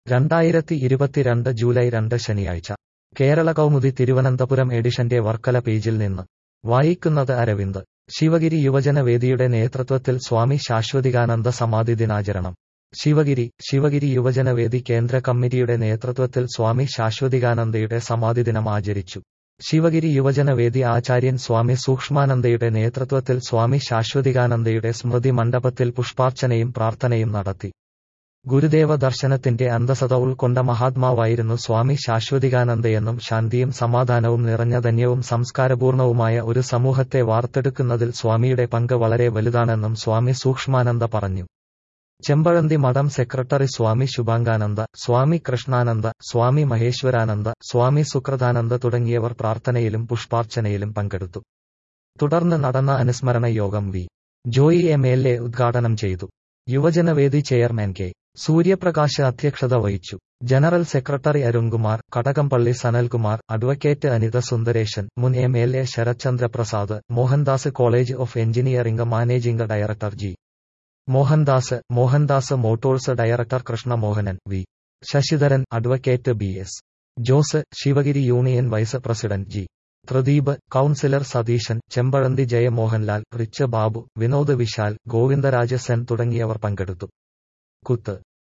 രണ്ടായിരത്തി ഇരുപത്തിരണ്ട് ജൂലൈ രണ്ട് ശനിയാഴ്ച കേരള കൗമുദി തിരുവനന്തപുരം എഡിഷന്റെ വർക്കല പേജിൽ നിന്ന് വായിക്കുന്നത് അരവിന്ദ് ശിവഗിരി യുവജന വേദിയുടെ നേതൃത്വത്തിൽ സ്വാമി ശാശ്വതികാനന്ദ സമാധി ദിനാചരണം ശിവഗിരി ശിവഗിരി യുവജനവേദി കേന്ദ്ര കമ്മിറ്റിയുടെ നേതൃത്വത്തിൽ സ്വാമി ശാശ്വതികാനന്ദയുടെ സമാധി ദിനം ആചരിച്ചു ശിവഗിരി യുവജനവേദി ആചാര്യൻ സ്വാമി സൂക്ഷ്മാനന്ദയുടെ നേതൃത്വത്തിൽ സ്വാമി ശാശ്വതികാനന്ദയുടെ സ്മൃതി മണ്ഡപത്തിൽ പുഷ്പാർച്ചനയും പ്രാർത്ഥനയും നടത്തി ഗുരുദേവ ദർശനത്തിന്റെ അന്തസത ഉൾക്കൊണ്ട മഹാത്മാവായിരുന്നു സ്വാമി ശാശ്വതികാനന്ദയെന്നും ശാന്തിയും സമാധാനവും നിറഞ്ഞ ധന്യവും സംസ്കാരപൂർണവുമായ ഒരു സമൂഹത്തെ വാർത്തെടുക്കുന്നതിൽ സ്വാമിയുടെ പങ്ക് വളരെ വലുതാണെന്നും സ്വാമി സൂക്ഷ്മാനന്ദ പറഞ്ഞു ചെമ്പഴന്തി മഠം സെക്രട്ടറി സ്വാമി ശുഭാംഗാനന്ദ സ്വാമി കൃഷ്ണാനന്ദ സ്വാമി മഹേശ്വരാനന്ദ സ്വാമി സുകൃതാനന്ദ തുടങ്ങിയവർ പ്രാർത്ഥനയിലും പുഷ്പാർച്ചനയിലും പങ്കെടുത്തു തുടർന്ന് നടന്ന അനുസ്മരണ യോഗം V Joy M L A ഉദ്ഘാടനം ചെയ്തു യുവജനവേദി ചെയർമാൻ കെ സൂര്യപ്രകാശ് അധ്യക്ഷത വഹിച്ചു general secretary Arunkumar Kadakampally Sanalkumar advocate Anitha Sundaresan മുൻ M L A Sarathchandra Prasad Mohandas college of engineering managing director G Mohandas Mohandas motors director Krishnamohanan V Sasidharan advocate B S Jose Sivagiri union vice president G Pradeep councillor Satheesan Chempazhanthi Jayamohanlal Rich Babu Vinod Vishal Govindaraja Sen തുടങ്ങിയവർ പങ്കെടുത്തു കുത്ത്